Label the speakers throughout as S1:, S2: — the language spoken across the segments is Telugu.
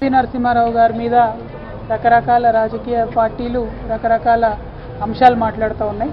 S1: పి నరసింహారావు గారి మీద రకరకాల రాజకీయ పార్టీలు రకరకాల అంశాలు మాట్లాడుతూ ఉన్నాయి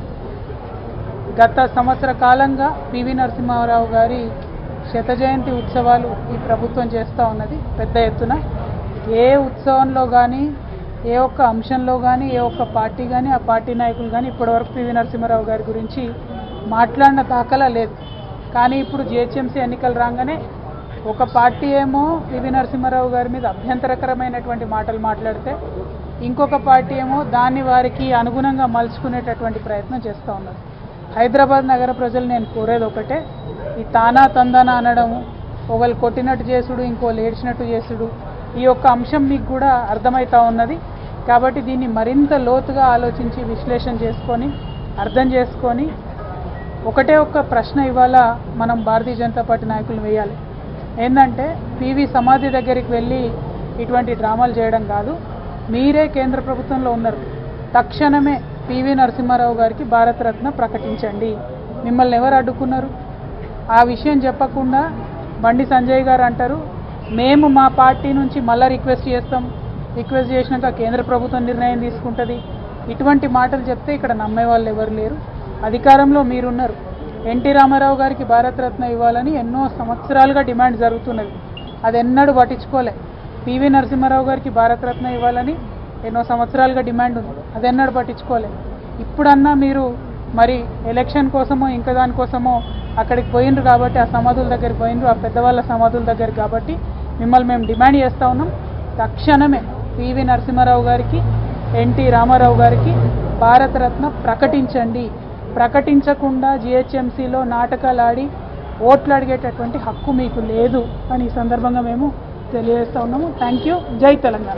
S1: గత సంవత్సర కాలంగా పివి నరసింహారావు గారి శత జయంతి ఉత్సవాలు ఈ ప్రభుత్వం చేస్తూ ఉన్నది పెద్ద ఎత్తున ఏ ఉత్సవంలో కానీ ఏ ఒక్క అంశంలో కానీ ఏ ఒక్క పార్టీ కానీ ఆ పార్టీ నాయకులు కానీ ఇప్పటివరకు పివి నరసింహారావు గారి గురించి మాట్లాడిన దాఖలా లేదు కానీ ఇప్పుడు జిహెచ్ఎంసీ ఎన్నికలు రాగానే ఒక పార్టీ ఏమో పివి నరసింహారావు గారి మీద అభ్యంతరకరమైనటువంటి మాటలు మాట్లాడితే ఇంకొక పార్టీ ఏమో దాన్ని వారికి అనుగుణంగా మలుచుకునేటటువంటి ప్రయత్నం చేస్తూ ఉన్నారు హైదరాబాద్ నగర ప్రజలు నేను కోరేది ఒకటే ఈ తానా తందానా అనడము ఒకళ్ళు కొట్టినట్టు చేసుడు ఇంకోళ్ళు ఏడ్చినట్టు చేసుడు ఈ యొక్క అంశం మీకు కూడా అర్థమవుతా ఉన్నది కాబట్టి దీన్ని మరింత లోతుగా ఆలోచించి విశ్లేషణ చేసుకొని అర్థం చేసుకొని ఒకటే ఒక్క ప్రశ్న ఇవాళ మనం భారతీయ జనతా పార్టీ నాయకులు వేయాలి ఏంటంటే పివి సమాధి దగ్గరికి వెళ్ళి ఇటువంటి డ్రామాలు చేయడం కాదు మీరే కేంద్ర ప్రభుత్వంలో ఉన్నారు తక్షణమే పివి నరసింహారావు గారికి భారతరత్న ప్రకటించండి మిమ్మల్ని ఎవరు అడ్డుకున్నారు ఆ విషయం చెప్పకుండా బండి సంజయ్ గారు అంటారు మేము మా పార్టీ నుంచి మళ్ళీ రిక్వెస్ట్ చేస్తాం రిక్వెస్ట్ చేసినాక కేంద్ర ప్రభుత్వం నిర్ణయం తీసుకుంటుంది ఇటువంటి మాటలు చెప్తే ఇక్కడ నమ్మే వాళ్ళు ఎవరు లేరు అధికారంలో మీరున్నారు ఎన్టీ రామారావు గారికి భారతరత్న ఇవ్వాలని ఎన్నో సంవత్సరాలుగా డిమాండ్ జరుగుతున్నది అది ఎన్నడూ పట్టించుకోలే పివి నరసింహారావు గారికి భారతరత్న ఇవ్వాలని ఎన్నో సంవత్సరాలుగా డిమాండ్ ఉంది అది ఎన్నడూ పట్టించుకోలే ఇప్పుడన్నా మీరు మరి ఎలక్షన్ కోసమో ఇంకా దానికోసమో అక్కడికి పోయినరు కాబట్టి ఆ సమాధుల దగ్గరికి పోయినరు ఆ పెద్దవాళ్ళ సమాధుల దగ్గర కాబట్టి మిమ్మల్ని మేము డిమాండ్ చేస్తూ ఉన్నాం తక్షణమే పివి నరసింహారావు గారికి ఎన్టీ రామారావు గారికి భారతరత్న ప్రకటించండి ప్రకటించకుండా జిహెచ్ఎంసీలో నాటకాలు ఆడి ఓట్లు అడిగేటటువంటి హక్కు మీకు లేదు అని ఈ సందర్భంగా మేము తెలియజేస్తా ఉన్నాము థ్యాంక్ యూ జై తెలంగాణ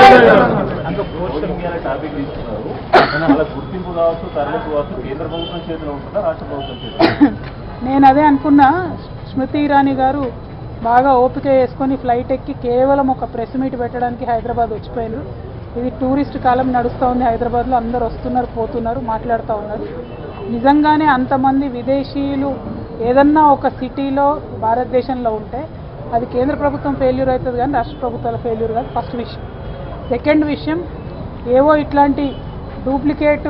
S2: అంటే సోషల్ మీడియా టాపిక్ తీసుకున్నారు అలా గుర్తింపు కావచ్చు తరలింపు కావచ్చు కేంద్ర ప్రభుత్వం చేతిలో ఉంటుందా రాష్ట్ర ప్రభుత్వం చేతిలో
S1: నేను అదే అనుకున్నా స్మృతి ఇరానీ గారు బాగా ఓపిక వేసుకొని ఫ్లైట్ ఎక్కి కేవలం ఒక ప్రెస్ మీట్ పెట్టడానికి హైదరాబాద్ వచ్చిపోయినారు ఇది టూరిస్ట్ కాలం నడుస్తూ ఉంది హైదరాబాద్లో అందరు వస్తున్నారు పోతున్నారు మాట్లాడుతూ ఉన్నారు నిజంగానే అంతమంది విదేశీయులు ఏదన్నా ఒక సిటీలో భారతదేశంలో ఉంటే అది కేంద్ర ప్రభుత్వం ఫెయిల్యూర్ అవుతుంది కానీ రాష్ట్ర ప్రభుత్వాల ఫెయిల్యూర్ కాదు ఫస్ట్ విషయం సెకండ్ విషయం ఏవో ఇట్లాంటి డూప్లికేట్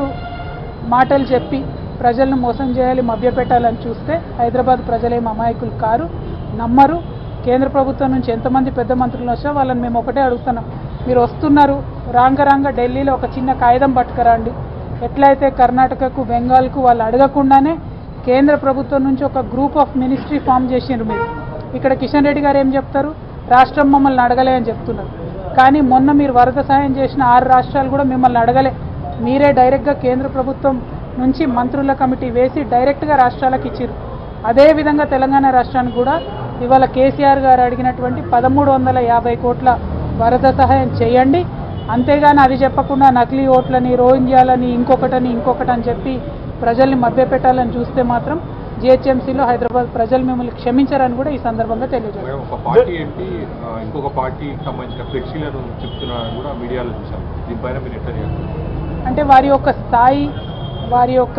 S1: మాటలు చెప్పి ప్రజలను మోసం చేయాలి మభ్యపెట్టాలని చూస్తే హైదరాబాద్ ప్రజలేం అమాయకులు కారు నమ్మరు కేంద్ర ప్రభుత్వం నుంచి ఎంతమంది పెద్ద మంత్రులు వచ్చినా వాళ్ళని మేము ఒకటే అడుగుతున్నాం మీరు వస్తున్నారు రాంగ రాంగ ఢిల్లీలో ఒక చిన్న కాగితం పట్టుకురండి ఎట్లయితే కర్ణాటకకు బెంగాల్కు వాళ్ళు అడగకుండానే కేంద్ర ప్రభుత్వం నుంచి ఒక గ్రూప్ ఆఫ్ మినిస్ట్రీ ఫామ్ చేసిండ్రు మీరు ఇక్కడ కిషన్ రెడ్డి గారు ఏం చెప్తారు రాష్ట్రం మమ్మల్ని అడగలే అని చెప్తున్నారు కానీ మొన్న మీరు వరద సాయం చేసిన ఆరు రాష్ట్రాలు కూడా మిమ్మల్ని అడగలే మీరే డైరెక్ట్గా కేంద్ర ప్రభుత్వం నుంచి మంత్రుల కమిటీ వేసి డైరెక్ట్గా రాష్ట్రాలకు ఇచ్చిర్రు అదేవిధంగా తెలంగాణ రాష్ట్రానికి కూడా ఇవాళ కేసీఆర్ గారు అడిగినటువంటి పదమూడు వందల యాభై కోట్ల వరద సహాయం చేయండి అంతేగాని అది చెప్పకుండా నకిలీ ఓట్లని రోహింగ్యాలని ఇంకొకటని ఇంకొకటి అని చెప్పి ప్రజల్ని మభ్యపెట్టాలని చూస్తే మాత్రం జిహెచ్ఎంసీలో హైదరాబాద్ ప్రజలు మిమ్మల్ని క్షమించారని కూడా ఈ సందర్భంగా తెలియజేస్తారు
S3: మేడం, ఒక పార్టీ ఎంపీ ఆ, ఇంకొక పార్టీకి సంబంధించిన ఫ్లెక్సీలను చెప్తున్నారని కూడా మీడియాలో చూసాం దీనిపైన మీరు ఎట్లా చేస్తారు
S1: అంటే వారి యొక్క స్థాయి వారి యొక్క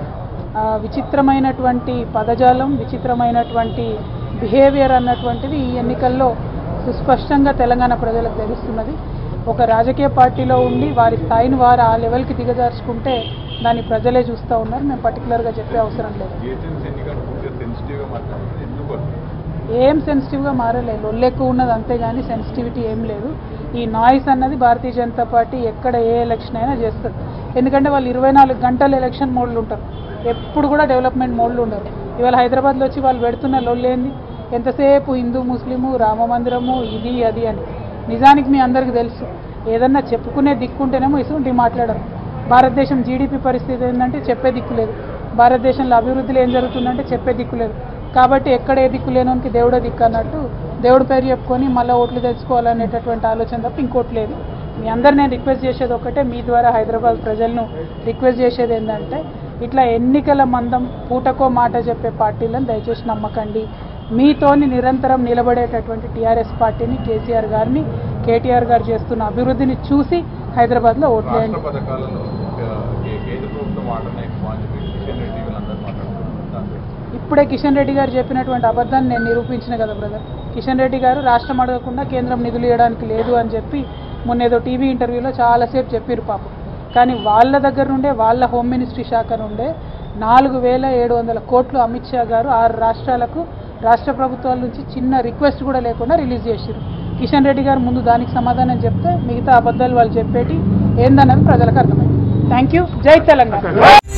S1: ఆ, విచిత్రమైనటువంటి పదజాలం విచిత్రమైనటువంటి బిహేవియర్ అన్నటువంటిది ఈ ఎన్నికల్లో సుస్పష్టంగా తెలంగాణ ప్రజలకు తెలుస్తున్నది ఒక రాజకీయ పార్టీలో ఉండి వారి స్థాయిని వారు ఆ లెవెల్కి దిగజార్చుకుంటే దాన్ని ప్రజలే చూస్తూ ఉన్నారు మేము పర్టికులర్గా చెప్పే అవసరం లేదు
S3: జిహెచ్ఎంసీ ఎన్నికలు పూర్తిగా సెన్సిటివ్గా మాట్లాడుతుంది ఎందుకు అని?
S1: ఏం సెన్సిటివ్గా మారలేదు ఒళ్ళు ఎక్కువ ఉన్నది అంతేగాని సెన్సిటివిటీ ఏం లేదు ఈ నాయిస్ అన్నది భారతీయ జనతా పార్టీ ఎక్కడ ఏ ఎలక్షన్ అయినా చేస్తుంది ఎందుకంటే వాళ్ళు ఇరవై నాలుగు గంటలు ఎలక్షన్ మోడ్లు ఉంటారు ఎప్పుడు కూడా డెవలప్మెంట్ మోడ్లు ఉండరు ఇవాళ హైదరాబాద్లో వచ్చి వాళ్ళు పెడుతున్న లొల్లేంది ఎంతసేపు హిందూ ముస్లిము రామ మందిరము ఇది అది అని నిజానికి మీ అందరికీ తెలుసు ఏదన్నా చెప్పుకునే దిక్కుంటేనేమో ఇసుంటి మాట్లాడరు భారతదేశం జీడిపి పరిస్థితి ఏంటంటే చెప్పే దిక్కు లేదు భారతదేశంలో అభివృద్ధిలో ఏం జరుగుతుందంటే చెప్పే దిక్కు లేదు కాబట్టి ఎక్కడ ఏ దిక్కు లేనోనికి దేవుడే దిక్కు అన్నట్టు దేవుడి పేరు చెప్పుకొని మళ్ళీ ఓట్లు తెచ్చుకోవాలనేటటువంటి ఆలోచన తప్ప ఇంకోటి లేదు మీ అందరు నేను రిక్వెస్ట్ చేసేది ఒకటే మీ ద్వారా హైదరాబాద్ ప్రజలను రిక్వెస్ట్ చేసేది ఏంటంటే ఇట్లా ఎన్నికల మందం పూటకో మాట చెప్పే పార్టీలను దయచేసి నమ్మకండి మీతోని నిరంతరం నిలబడేటటువంటి టీఆర్ఎస్ పార్టీని కేసీఆర్ గారిని కేటీఆర్ గారు చేస్తున్న అభివృద్ధిని చూసి హైదరాబాద్లో ఓట్లేయండి
S3: రాష్ట్ర పథకాలలో ఆ, కే- కేంద్ర ప్రభుత్వం ఆటనే ఎక్కువ అని చెప్పి కిషన్ రెడ్డి వీళ్ళందరూ మాట్లాడుతున్నారు దానిపై.
S1: ఇప్పుడే కిషన్ రెడ్డి గారు చెప్పినటువంటి అబద్ధాన్ని నేను నిరూపించిన కదా బ్రదర్ కిషన్ రెడ్డి గారు రాష్ట్రం అడగకుండా కేంద్రం నిధులు ఇవ్వడానికి లేదు అని చెప్పి మొన్న ఏదో టీవీ ఇంటర్వ్యూలో చాలాసేపు చెప్పారు పాపం కానీ వాళ్ళ దగ్గర నుండే వాళ్ళ హోమ్ మినిస్ట్రీ శాఖ నుండే నాలుగు వేల ఏడు వందల కోట్లు అమిత్ షా గారు ఆరు రాష్ట్రాలకు రాష్ట్ర ప్రభుత్వాల నుంచి చిన్న రిక్వెస్ట్ కూడా లేకుండా రిలీజ్ చేశారు కిషన్ రెడ్డి గారు ముందు దానికి సమాధానం చెప్తే మిగతా అబద్ధాలు వాళ్ళు చెప్పేటి ఏందన్నది ప్రజలకు అర్థమైంది థ్యాంక్ యూ జై తెలంగాణ